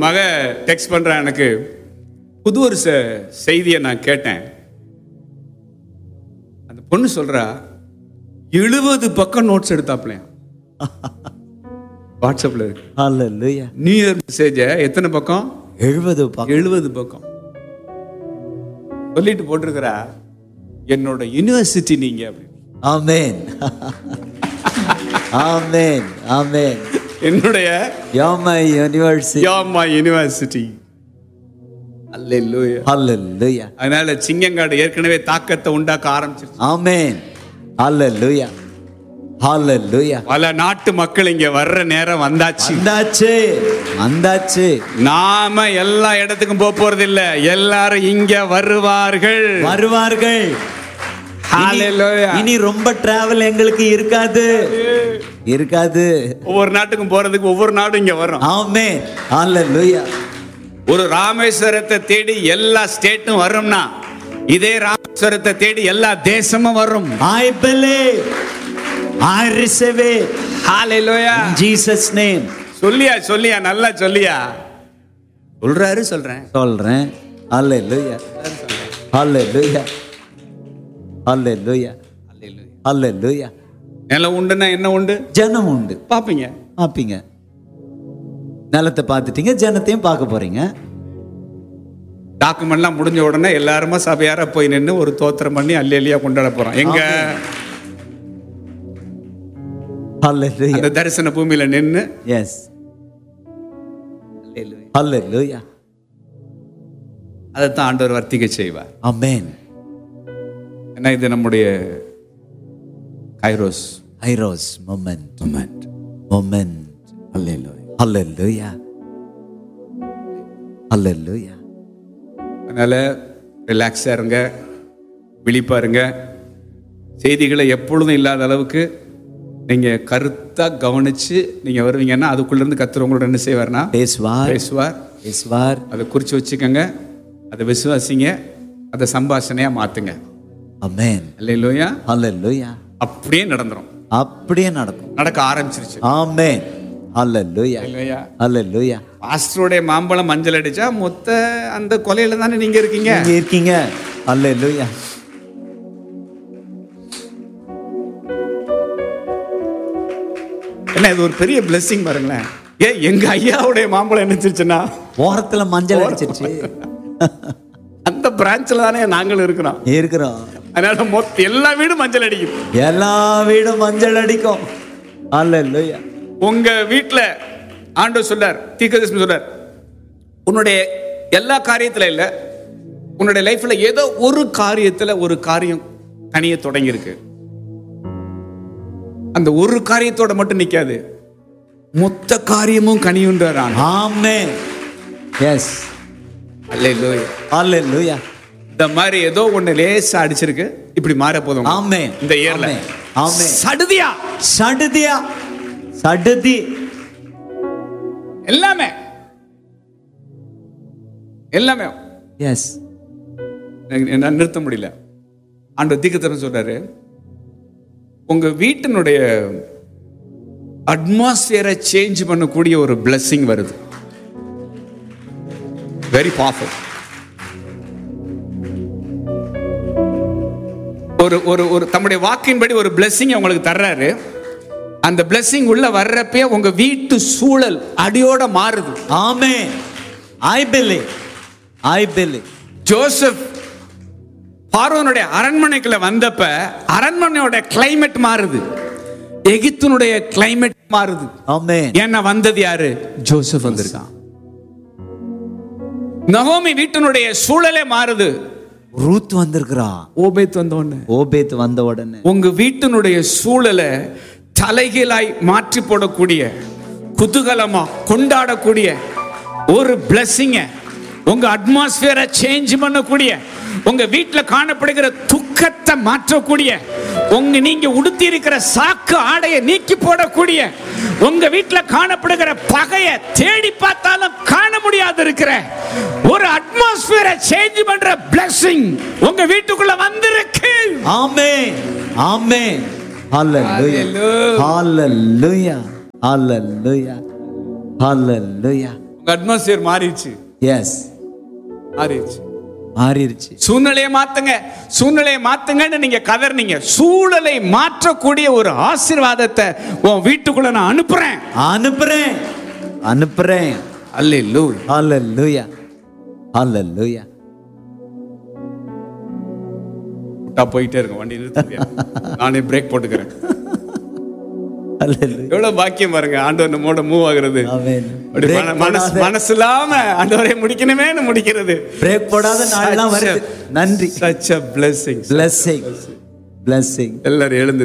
மக டெக்ஸ்ட் பண்றான் எனக்கு புது ஒரு செ- செய்தியை நான் கேட்டேன் அந்த பொண்ணு சொல்றா எழுபது பக்கம் நோட்ஸ் எடுத்தாப்லையா வாட்ஸ்அப்ல இருக்கு ஹalleluya நியூ இயர் மெசேஜ எத்தனை பக்கம் 70 பக்கம் எழுபது பக்கம் சொல்லிட்டு போட்டிருக்கிறா என்னோட யூனிவர்சிட்டி நீங்க அப்படின்னு ஆமென் ஆமென் ஆமென் என்னுடைய யோமை யூனிவர்சிட்டி யாமா யூனிவர்சிட்டி அல்லேலூயா ஹalleluya அதனால சிங்கங்காடு ஏற்கனவே தாக்கத்தை உண்டாக்க ஆரம்பிச்சிருச்சு ஆமென் ஹalleluya ஹalleluya பல நாட்டு மக்கள் இங்க வர்ற நேரம் வந்தாச்சு வந்தாச்சு வந்தாச்சு நாம எல்லா இடத்துக்கும் போக போறது இல்ல எல்லாரும் இங்க வருவார்கள் வருவார்கள் Hallelujah. இனி- இனி ரொம்ப டிராவல் எங்களுக்கு இருக்காது இருக்காது ஒவ்வொரு நாட்டுக்கும் போறதுக்கு ஒவ்வொரு நாடும் இங்க வரும் ஆமென் ஹalleluya ஒரு ராமேஸ்வரத்தை தேடி எல்லா ஸ்டேட்டும் வரும்னா இதே ராமேஸ்வரத்தை தேடி எல்லா தேசமும் வரும் I believe I receive it hallelujah in Jesus name சொல்லியா சொல்லியா நல்லா சொல்லியா சொல்றாரு சொல்றேன் சொல்றேன் ஹalleluya ஹalleluya ஹalleluya ஹalleluya நிலம் உண்டுன்னா என்ன உண்டு ஜனம் உண்டு பாப்பீங்க பார்ப்பீங்க நிலத்தை பார்த்துட்டீங்க ஜனத்தையும் பார்க்க போறீங்க டாக்குமெண்ட்லாம் முடிஞ்ச உடனே எல்லாருமா சபையார போய் நின்று ஒரு தோத்திரம் பண்ணி அல்லி அல்லியா கொண்டாட போறோம் எங்க ஹalleluya அந்த தரிசன பூமியில நின்று எஸ் ஹalleluya அதைத்தான் ஆண்டவர் வர்த்திக்க செய்வார் ஆமென் ஏன்னா இது நம்முடைய கைரோஸ் ஐரோஸ் மொமெண்ட் மொமெண்ட் மொமெண்ட் ஹalleluya ஹalleluya அதனால ரிலாக்ஸாக இருங்க விழிப்பா இருங்க செய்திகளை எப்பொழுதும் இல்லாத அளவுக்கு நீங்க கருத்தா கவனிச்சு நீங்க வருவீங்கன்னா அதுக்குள்ள இருந்து கத்துற உங்களோட என்ன செய்வார்னா பேசுவார் பேசுவார் பேசுவார் அதை குறிச்சு வச்சுக்கோங்க அதை விசுவாசிங்க அதை சம்பாஷணையா மாத்துங்க ஆமென் இல்லையா ஹalleluya அப்படியே நடந்துரும் அப்படியே நடக்கும் நடக்க ஆரம்பிச்சிருச்சு ஆமென் ஹalleluya இல்லையா ஹalleluya பாஸ்டருடைய மாம்பழம் மஞ்சள் அடிச்சா மொத்த அந்த கொலையில தானே நீங்க இருக்கீங்க நீங்க இருக்கீங்க ஹalleluya என்ன இது ஒரு பெரிய பிளெஸிங் பாருங்களேன் ஏ எங்க ஐயாவுடைய மாம்பழம் என்னச்சிருச்சுன்னா ஓரத்துல மஞ்சள் அடிச்சிருச்சு அந்த பிரான்ச்ல தானே நாங்களும் இருக்கிறோம் இருக்கிறோம் அதனால மொத்த எல்லா வீடும் மஞ்சள் அடிக்கும் எல்லா வீடும் மஞ்சள் அடிக்கும் ஹalleluya உங்க வீட்டுல ஆண்டவர் சொல்றார் தீர்க்கதரிசனம் சொல்றார் உன்னுடைய எல்லா காரியத்துல இல்ல உன்னுடைய லைஃப்ல ஏதோ ஒரு காரியத்துல ஒரு காரியம் தனிய தொடங்கி இருக்கு அந்த ஒரு காரியத்தோட மட்டும் நிக்காது மொத்த காரியமும் கனியுன்றார் ஆண்டவர். ஆமென் எஸ் அல்லேலூயா ஹalleluya இந்த மாதிரி ஏதோ ஒண்ணு லேசா அடிச்சிருக்கு இப்படி மாற போதும் ஆமென் இந்த இயர்ல ஆமென். ஆமென் சடுதியா சடுதியா சடுதி எல்லாமே எல்லாமே எஸ் எனக்கு என்னால நிறுத்த முடியல ஆண்டு தீக்கத்தரம் சொல்றாரு உங்க வீட்டினுடைய அட்மாஸ்பியரை சேஞ்ச் பண்ணக்கூடிய ஒரு blessing வருது வெரி பவர்ஃபுல் ஒரு ஒரு ஒரு தம்முடைய வாக்கின்படி ஒரு blessing உங்களுக்கு தர்றாரு அந்த blessing உள்ள வர்றப்பே உங்க வீட்டு சூழல் அடியோட மாறுது amen I believe I believe Joseph பார்வனுடைய அரண்மனைக்குள்ள வந்தப்ப அரண்மனையோட கிளைமேட் மாறுது எகிப்தினுடைய கிளைமேட் மாறுது ஆமென் ஏன்னா வந்தது யாரு ஜோசப் வந்திருக்கான் நகோமி வீட்டினுடைய சூழலே மாறுது ரூத் வந்திருக்கிறா ஓபேத் வந்த உடனே ஓபேத் வந்த உடனே உங்க வீட்டினுடைய சூழலை தலைகீழாய் மாற்றி போடக்கூடிய குதூகலமா கொண்டாடக்கூடிய ஒரு பிளஸ்ஸிங்க உங்க அட்மாஸ்பியரை சேஞ்ச் பண்ணக்கூடிய உங்க வீட்டில் காணப்படுகிற துக்கத்தை மாற்றக்கூடிய உங்க நீங்க உடுத்தி இருக்கிற சாக்கு ஆடையை நீக்கி போடக்கூடிய உங்க வீட்டில் காணப்படுகிற பகையை தேடி பார்த்தாலும் காண முடியாது இருக்கிற ஒரு அட்மாஸ்பியரை சேஞ்ச் பண்ற பிளஸ்ஸிங் உங்க வீட்டுக்குள்ள வந்திருக்கு ஆமென் ஆமென் ஹalleluya Hallelujah. ஹalleluya ஹalleluya ஹalleluya உங்க அட்மாஸ்பியர் மாறிடுச்சு எஸ் மாறிடுச்சு மாறிடுச்சு சூழ்நிலையை மாத்துங்க சூழ்நிலையை மாத்துங்கன்னு நீங்க கதறினீங்க சூழலை மாற்றக்கூடிய ஒரு ஆசீர்வாதத்தை உன் வீட்டுக்குள்ள நான் அனுப்புறேன் அனுப்புறேன் அனுப்புறேன் அல்லேலூயா ஹalleluya ஹalleluya விட்டா போயிட்டே இருங்க வண்டி நிறுத்துறியா நானே பிரேக் போட்டுக்கிறேன் ஹalleluya எவ்வளவு பாக்கியம் பாருங்க ஆண்டவர் நம்மோட மூவ் ஆகுறது ஆமென் அப்படி பிரேக் மன- மனசு போடாத மனசு இல்லாம ஆண்டவரை முடிக்கணுமேன்னு முடிக்கிறது பிரேக் போடாத நாள்லாம் வருது நன்றி such a blessing blessing blessing எல்லாரும் எழுந்து